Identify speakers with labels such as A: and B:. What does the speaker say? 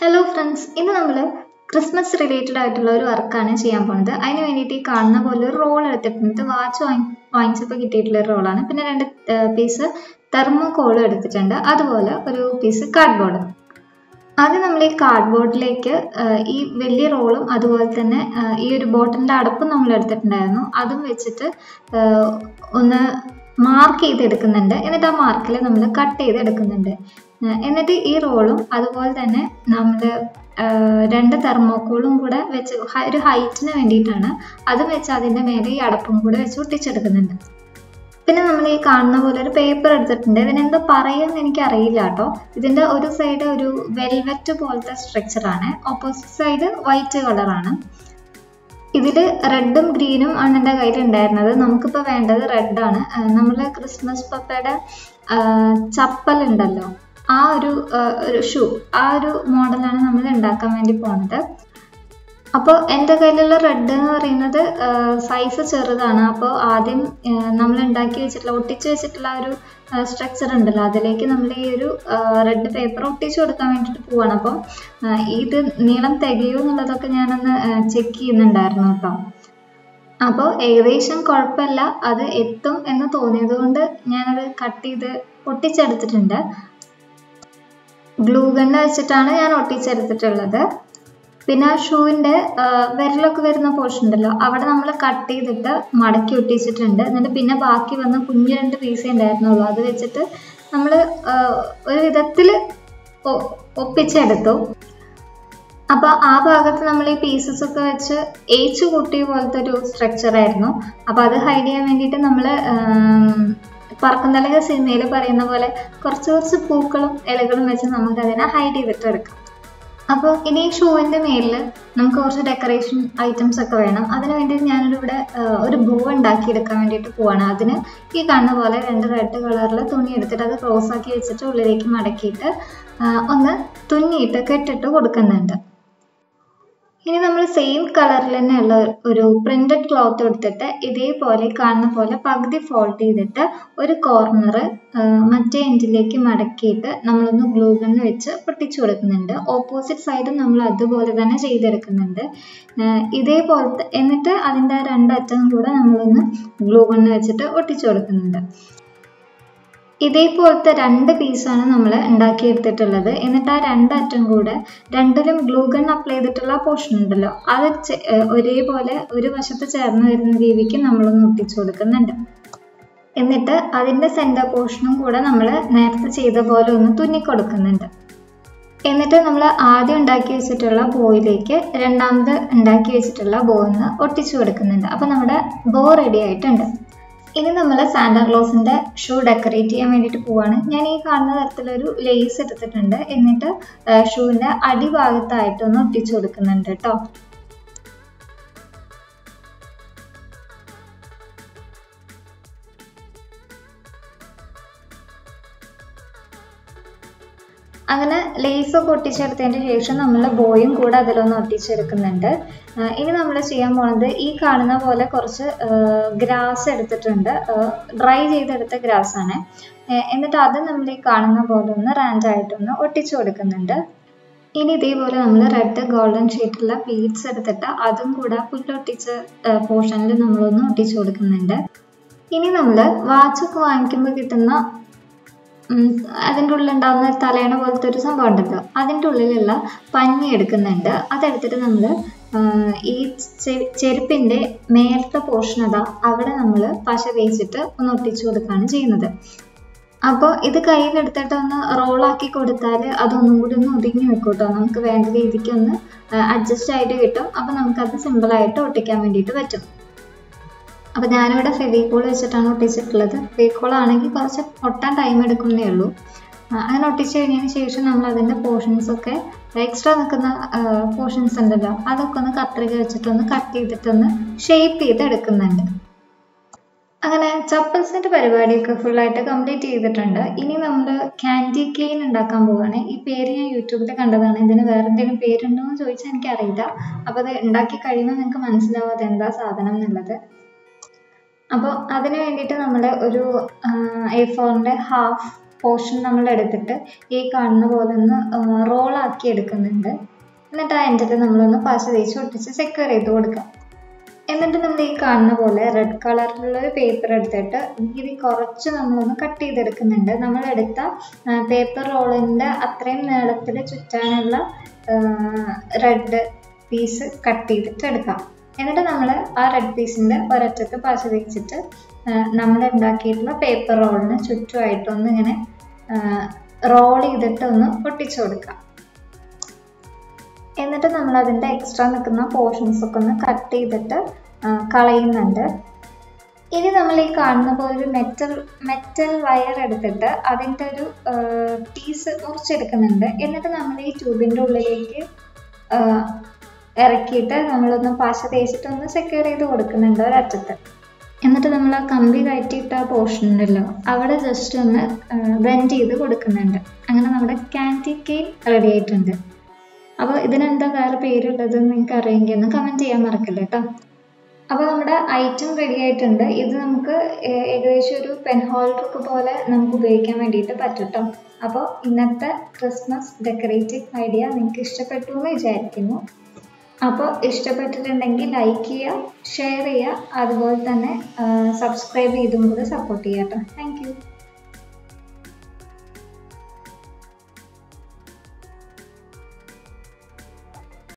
A: hello friends ഇന്ന് നമ്മൾ Christmas related ആയിട്ടുള്ള ഒരു വർക്കാണ് ചെയ്യാൻ പോകുന്നത് അതിന് വേണ്ടിയിട്ട് ഈ കാണുന്ന പോലെ ഒരു റോൾ എടുത്തിട്ടുണ്ട് വാച്ച് വാങ്ങി വാങ്ങിച്ചപ്പോൾ കിട്ടിയിട്ടുള്ള ഒരു റോളാണ് പിന്നെ രണ്ട് പീസ് തെർമോകോളും എടുത്തിട്ടുണ്ട് അതുപോലെ ഒരു പീസ് കാർഡ്ബോർഡ് ആദ്യം നമ്മൾ ഈ കാർഡ്ബോർഡിലേക്ക് ഈ വലിയ റോളും അതുപോലെ തന്നെ ഈ ഒരു ബോട്ടിലിൻ്റെ അടപ്പും നമ്മൾ എടുത്തിട്ടുണ്ടായിരുന്നു അതും വെച്ചിട്ട് ഒന്ന് മാർക്ക് ചെയ്തെടുക്കുന്നുണ്ട് എന്നിട്ട് ആ മാർക്കിൽ നമ്മൾ കട്ട് ചെയ്തെടുക്കുന്നുണ്ട് എന്നിട്ട് ഈ റോളും അതുപോലെ തന്നെ നമ്മൾ രണ്ട് തെർമോക്കോളും കൂടെ വെച്ച് ഒരു ഹൈറ്റിന് വേണ്ടിയിട്ടാണ് അതും വെച്ച് അതിൻ്റെ മേലെ ഈ അടപ്പും കൂടെ വെച്ച് ഒട്ടിച്ചെടുക്കുന്നുണ്ട് പിന്നെ നമ്മൾ ഈ കാണുന്ന പോലെ ഒരു പേപ്പർ എടുത്തിട്ടുണ്ട് ഇതിനെന്തോ പറയുമെന്ന് എനിക്ക് അറിയില്ല കേട്ടോ ഇതിൻ്റെ ഒരു സൈഡ് ഒരു വെൽവെറ്റ് പോലത്തെ സ്ട്രക്ചറാണ് ഓപ്പോസിറ്റ് സൈഡ് വൈറ്റ് കളറാണ് ഇതിൽ റെഡും ഗ്രീനും ആണ് എൻ്റെ കയ്യിൽ ഉണ്ടായിരുന്നത് നമുക്കിപ്പോൾ വേണ്ടത് റെഡാണ് നമ്മൾ ക്രിസ്മസ് പപ്പയുടെ ചപ്പൽ ഉണ്ടല്ലോ ആ ഒരു ഒരു ഷൂ ആ ഒരു മോഡലാണ് നമ്മൾ ഉണ്ടാക്കാൻ വേണ്ടി പോണത് അപ്പോൾ എൻ്റെ കയ്യിലുള്ള റെഡ് എന്ന് പറയുന്നത് സൈസ് ചെറുതാണ് അപ്പോൾ ആദ്യം നമ്മൾ ഉണ്ടാക്കി വെച്ചിട്ടുള്ള ഒട്ടിച്ച് വെച്ചിട്ടുള്ള ഒരു സ്ട്രക്ചർ ഉണ്ടല്ലോ അതിലേക്ക് നമ്മൾ ഈ ഒരു റെഡ് പേപ്പർ ഒട്ടിച്ചു കൊടുക്കാൻ വേണ്ടിയിട്ട് പോവാണ് അപ്പം ഇത് നീളം തികയോ എന്നുള്ളതൊക്കെ ഞാനൊന്ന് ചെക്ക് ചെയ്യുന്നുണ്ടായിരുന്നു കേട്ടോ അപ്പോൾ ഏകദേശം കുഴപ്പമില്ല അത് എത്തും എന്ന് തോന്നിയത് കൊണ്ട് ഞാനത് കട്ട് ചെയ്ത് ഒട്ടിച്ചെടുത്തിട്ടുണ്ട് ഗ്ലൂ ഗണ്ണ് വെച്ചിട്ടാണ് ഞാൻ ഒട്ടിച്ചെടുത്തിട്ടുള്ളത് പിന്നെ ആ ഷൂവിൻ്റെ വിരലൊക്കെ വരുന്ന പോർഷൻ ഉണ്ടല്ലോ അവിടെ നമ്മൾ കട്ട് ചെയ്തിട്ട് മടക്കി ഒട്ടിച്ചിട്ടുണ്ട് എന്നിട്ട് പിന്നെ ബാക്കി വന്ന കുഞ്ഞു രണ്ട് പീസേ ഉണ്ടായിരുന്നുള്ളൂ അത് വെച്ചിട്ട് നമ്മൾ ഒരു വിധത്തിൽ ഒപ്പിച്ചെടുത്തു അപ്പോൾ ആ ഭാഗത്ത് നമ്മൾ ഈ പീസസ് ഒക്കെ വെച്ച് ഏച്ചു കൂട്ടിയ പോലത്തെ ഒരു സ്ട്രക്ചർ ആയിരുന്നു അപ്പോൾ അത് ഹൈഡ് ചെയ്യാൻ വേണ്ടിയിട്ട് നമ്മൾ പറക്കുന്തലക സിനിമയിൽ പറയുന്ന പോലെ കുറച്ച് കുറച്ച് പൂക്കളും ഇലകളും വെച്ച് നമുക്ക് അതിനെ ഹൈഡ് ചെയ്തിട്ട് എടുക്കാം അപ്പോൾ ഇനി ഈ ഷൂവിൻ്റെ മേലിൽ നമുക്ക് കുറച്ച് ഡെക്കറേഷൻ ഐറ്റംസ് ഒക്കെ വേണം അതിന് വേണ്ടിയിട്ട് ഞാനൊരു ഇവിടെ ഒരു ബോ ഉണ്ടാക്കിയെടുക്കാൻ വേണ്ടിയിട്ട് പോവാണ് അതിന് ഈ കാണുന്ന പോലെ രണ്ട് റെഡ് കളറിൽ തുണി എടുത്തിട്ട് അത് ക്രോസ് ആക്കി വെച്ചിട്ട് ഉള്ളിലേക്ക് മടക്കിയിട്ട് ഒന്ന് തുന്നിയിട്ട് കെട്ടിട്ട് കൊടുക്കുന്നുണ്ട് ഇനി നമ്മൾ സെയിം കളറിൽ തന്നെയുള്ള ഒരു പ്രിന്റഡ് ക്ലോത്ത് എടുത്തിട്ട് ഇതേപോലെ കാണുന്ന പോലെ പകുതി ഫോൾഡ് ചെയ്തിട്ട് ഒരു കോർണർ മറ്റേ എൻഡിലേക്ക് മടക്കിയിട്ട് നമ്മളൊന്ന് ഗ്ലൂ ഗണ്ണ് വെച്ച് പൊട്ടിച്ചു കൊടുക്കുന്നുണ്ട് ഓപ്പോസിറ്റ് സൈഡും നമ്മൾ അതുപോലെ തന്നെ ചെയ്തെടുക്കുന്നുണ്ട് ഇതേപോലത്തെ എന്നിട്ട് അതിൻ്റെ രണ്ടറ്റം കൂടെ നമ്മളൊന്ന് ഗ്ലൂ ഗണ്ണ് വെച്ചിട്ട് ഒട്ടിച്ചു കൊടുക്കുന്നുണ്ട് ഇതേപോലത്തെ രണ്ട് പീസാണ് നമ്മൾ ഉണ്ടാക്കിയെടുത്തിട്ടുള്ളത് എന്നിട്ട് ആ രണ്ടറ്റം കൂടെ രണ്ടിലും ഗ്ലൂ ഗൺ അപ്ലൈ ചെയ്തിട്ടുള്ള പോർഷൻ ഉണ്ടല്ലോ അത് ഒരേപോലെ ഒരു വശത്ത് ചേർന്ന് വരുന്ന രീതിക്ക് നമ്മളൊന്ന് ഒട്ടിച്ചു കൊടുക്കുന്നുണ്ട് എന്നിട്ട് അതിൻ്റെ സെൻറ്റർ പോർഷനും കൂടെ നമ്മൾ നേരത്തെ ചെയ്ത പോലെ ഒന്ന് തുന്നിക്കൊടുക്കുന്നുണ്ട് എന്നിട്ട് നമ്മൾ ആദ്യം ഉണ്ടാക്കി വെച്ചിട്ടുള്ള ബോയിലേക്ക് രണ്ടാമത് ഉണ്ടാക്കി വെച്ചിട്ടുള്ള ബോ ഒന്ന് ഒട്ടിച്ചു കൊടുക്കുന്നുണ്ട് അപ്പോൾ നമ്മുടെ ബോ റെഡി ആയിട്ടുണ്ട് ഇനി നമ്മൾ സാന്റാക്ലോസിൻ്റെ ഷൂ ഡെക്കറേറ്റ് ചെയ്യാൻ വേണ്ടിയിട്ട് പോവാണ് ഞാൻ ഈ കാണുന്ന തരത്തിലൊരു ലേസ് എടുത്തിട്ടുണ്ട് എന്നിട്ട് ഷൂവിൻ്റെ അടിഭാഗത്തായിട്ടൊന്ന് ഒട്ടിച്ചു കൊടുക്കുന്നുണ്ട് കേട്ടോ അങ്ങനെ ലേസ് ഒക്കെ ഒട്ടിച്ചെടുത്തതിന് ശേഷം നമ്മൾ ബോയും കൂടെ അതിലൊന്ന് ഒട്ടിച്ചെടുക്കുന്നുണ്ട് ഇനി നമ്മൾ ചെയ്യാൻ പോണത് ഈ കാണുന്ന പോലെ കുറച്ച് ഗ്രാസ് എടുത്തിട്ടുണ്ട് ഡ്രൈ ചെയ്തെടുത്ത ഗ്രാസ് ആണ് എന്നിട്ട് അത് നമ്മൾ ഈ കാണുന്ന പോലെ ഒന്ന് റാൻഡായിട്ടൊന്ന് ഒട്ടിച്ചു കൊടുക്കുന്നുണ്ട് ഇനി ഇതേപോലെ നമ്മൾ റെഡ് ഗോൾഡൻ ഷീറ്റുള്ള ബീഡ്സ് എടുത്തിട്ട് അതും കൂടെ പുല്ലൊട്ടിച്ച പോർഷനിൽ നമ്മളൊന്ന് ഒട്ടിച്ചു കൊടുക്കുന്നുണ്ട് ഇനി നമ്മൾ വാച്ചൊക്കെ വാങ്ങിക്കുമ്പോൾ കിട്ടുന്ന അതിൻ്റെ ഉള്ളിൽ ഉണ്ടാകുന്ന തലേണ പോലത്തെ ഒരു സംഭവം ഉണ്ടല്ലോ അതിൻ്റെ ഉള്ളിലുള്ള പഞ്ഞി എടുക്കുന്നുണ്ട് അതെടുത്തിട്ട് നമ്മൾ ഈ ചെരുപ്പിൻ്റെ മേലത്തെ പോർഷൻ അതാ അവിടെ നമ്മൾ പശ തേച്ചിട്ട് ഒന്ന് ഒട്ടിച്ചു കൊടുക്കുകയാണ് ചെയ്യുന്നത് അപ്പോൾ ഇത് കയ്യിലെടുത്തിട്ട് ഒന്ന് റോളാക്കി കൊടുത്താൽ അതൊന്നും കൂടി ഒന്ന് ഒതുങ്ങി വെക്കും കേട്ടോ നമുക്ക് വേണ്ട രീതിക്ക് ഒന്ന് അഡ്ജസ്റ്റ് ആയിട്ട് കിട്ടും അപ്പോൾ നമുക്കത് സിമ്പിളായിട്ട് ഒട്ടിക്കാൻ വേണ്ടിയിട്ട് പറ്റും അപ്പോൾ ഞാനിവിടെ ഫെവിക്കോൾ വെച്ചിട്ടാണ് ഒട്ടിച്ചിട്ടുള്ളത് ഫെവിക്കോൾ ആണെങ്കിൽ കുറച്ച് ഒട്ടാൻ ടൈം എടുക്കുന്നേ ഉള്ളൂ അങ്ങനെ ഒട്ടിച്ച് കഴിഞ്ഞതിന് ശേഷം നമ്മൾ അതിൻ്റെ പോർഷൻസ് ഒക്കെ എക്സ്ട്രാ നിൽക്കുന്ന പോർഷൻസ് ഉണ്ടല്ലോ അതൊക്കെ ഒന്ന് കത്രിക വെച്ചിട്ടൊന്ന് കട്ട് ചെയ്തിട്ടൊന്ന് ഷേപ്പ് ചെയ്ത് എടുക്കുന്നുണ്ട് അങ്ങനെ ചപ്പൽസിൻ്റെ പരിപാടിയൊക്കെ ഫുള്ളായിട്ട് കംപ്ലീറ്റ് ചെയ്തിട്ടുണ്ട് ഇനി നമ്മൾ ക്യാൻഡി കെയിൻ ഉണ്ടാക്കാൻ പോവുകയാണ് ഈ പേര് ഞാൻ യൂട്യൂബിൽ കണ്ടതാണ് ഇതിന് വേറെ എന്തെങ്കിലും പേരുണ്ടോ എന്ന് ചോദിച്ചാൽ എനിക്കറിയില്ല അപ്പോൾ അത് ഉണ്ടാക്കി കഴിയുമ്പോൾ നിങ്ങൾക്ക് മനസ്സിലാവും അത് എന്താ സാധനം എന്നുള്ളത് അപ്പോൾ അതിന് വേണ്ടിയിട്ട് നമ്മൾ ഒരു എ ഫോറിൻ്റെ ഹാഫ് പോർഷൻ നമ്മൾ എടുത്തിട്ട് ഈ കാണുന്ന പോലെ ഒന്ന് റോളാക്കി എടുക്കുന്നുണ്ട് എന്നിട്ട് ആ എൻഡിൽ നമ്മളൊന്ന് പശ തേച്ച് ഒട്ടിച്ച് സെക്യൂർ ചെയ്ത് കൊടുക്കാം എന്നിട്ട് നമ്മൾ ഈ കാണുന്ന പോലെ റെഡ് കളറിലുള്ള ഒരു പേപ്പർ എടുത്തിട്ട് വീതി കുറച്ച് നമ്മളൊന്ന് കട്ട് ചെയ്തെടുക്കുന്നുണ്ട് നമ്മൾ എടുത്ത പേപ്പർ റോളിൻ്റെ അത്രയും നീളത്തിൽ ചുറ്റാനുള്ള റെഡ് പീസ് കട്ട് ചെയ്തിട്ട് എടുക്കാം എന്നിട്ട് നമ്മൾ ആ റെഡ് പീസിൻ്റെ ഒരറ്റത്ത് പശ തേച്ചിട്ട് നമ്മൾ ഉണ്ടാക്കിയിട്ടുള്ള പേപ്പർ റോളിന് ചുറ്റുമായിട്ടൊന്ന് ഇങ്ങനെ റോൾ ചെയ്തിട്ട് ഒന്ന് ഒട്ടിച്ചു കൊടുക്കാം എന്നിട്ട് നമ്മൾ അതിൻ്റെ എക്സ്ട്രാ നിൽക്കുന്ന പോർഷൻസ് ഒക്കെ ഒന്ന് കട്ട് ചെയ്തിട്ട് കളയുന്നുണ്ട് ഇനി നമ്മൾ ഈ കാണുന്ന പോലെ ഒരു മെറ്റൽ മെറ്റൽ വയർ എടുത്തിട്ട് അതിൻ്റെ ഒരു പീസ് മുറിച്ചെടുക്കുന്നുണ്ട് എന്നിട്ട് നമ്മൾ ഈ ട്യൂബിൻ്റെ ഉള്ളിലേക്ക് ഇറക്കിയിട്ട് നമ്മളൊന്ന് പശ തേച്ചിട്ട് ഒന്ന് സെക്യൂർ ചെയ്ത് കൊടുക്കുന്നുണ്ട് ഒരറ്റത്ത് എന്നിട്ട് നമ്മൾ ആ കമ്പി കയറ്റിയിട്ട ആ പോർഷൻ ഉണ്ടല്ലോ അവിടെ ജസ്റ്റ് ഒന്ന് ബെൻഡ് ചെയ്ത് കൊടുക്കുന്നുണ്ട് അങ്ങനെ നമ്മുടെ ക്യാൻറ്റി കേക്ക് റെഡി ആയിട്ടുണ്ട് അപ്പോൾ ഇതിനെന്താ വേറെ പേരുള്ളത് നിങ്ങൾക്ക് അറിയെങ്കിൽ ഒന്ന് കമൻറ്റ് ചെയ്യാൻ മറക്കല്ല കേട്ടോ അപ്പോൾ നമ്മുടെ ഐറ്റം റെഡി ആയിട്ടുണ്ട് ഇത് നമുക്ക് ഏകദേശം ഒരു പെൻ ഹോൾഡർ പോലെ നമുക്ക് ഉപയോഗിക്കാൻ വേണ്ടിയിട്ട് പറ്റും കേട്ടോ അപ്പോൾ ഇന്നത്തെ ക്രിസ്മസ് ഡെക്കറേറ്റീവ് ഐഡിയ നിങ്ങൾക്ക് ഇഷ്ടപ്പെട്ടു എന്ന് വിചാരിക്കുന്നു അപ്പോൾ ഇഷ്ടപ്പെട്ടിട്ടുണ്ടെങ്കിൽ ലൈക്ക് ചെയ്യുക ഷെയർ ചെയ്യുക അതുപോലെ തന്നെ സബ്സ്ക്രൈബ് ചെയ്തും കൂടെ സപ്പോർട്ട് ചെയ്യാം കേട്ടോ താങ്ക്